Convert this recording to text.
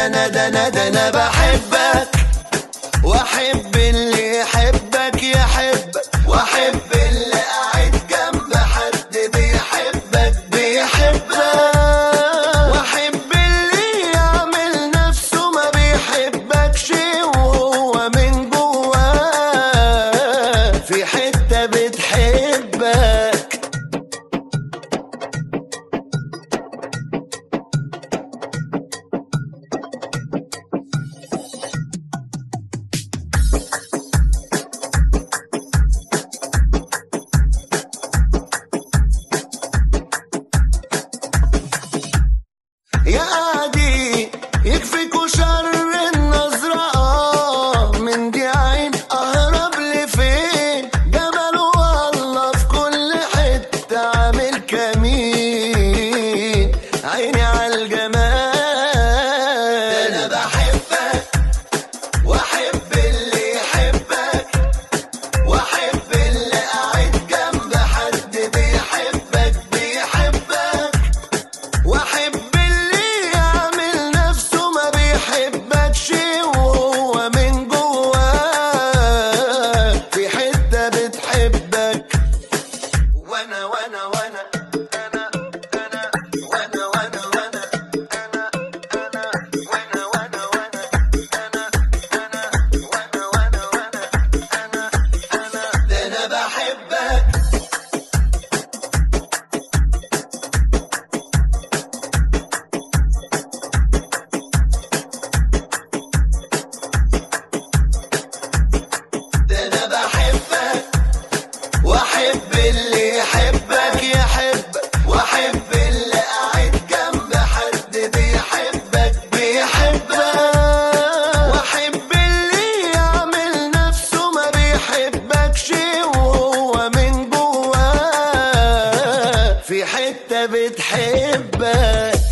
انا ده انا ده انا بحبك واحب اللي يحبك يحبك واحب اللي قاعد جنب حد بيحبك بيحبك واحب اللي يعمل نفسه ما بيحبكش وهو من جواه في حتة بتحبك يا قاعدين يكفيكوا شر النظرة آه من دي عين أهرب لفين جمال والله في كل حتة عامل كمين عيني على الجمال أنا بحبك وأحب اللي يحبك وأحب اللي قاعد جنب حد بيحبك بيحبك واحب اللي يعمل نفسه ما بيحبكش وهو من جواه في حتة بتحبك وانا وانا وانا انا انا وانا وانا وانا انا انا وانا وانا وانا انا انا وانا وانا وانا انا انا ده انا بحبك ده انا بحبك واحب اللي يحبك يحبك واحب اللي قاعد جنب حد بيحبك بيحبك واحب اللي يعمل نفسه ما بيحبكش وهو من جواه في حتة بتحبك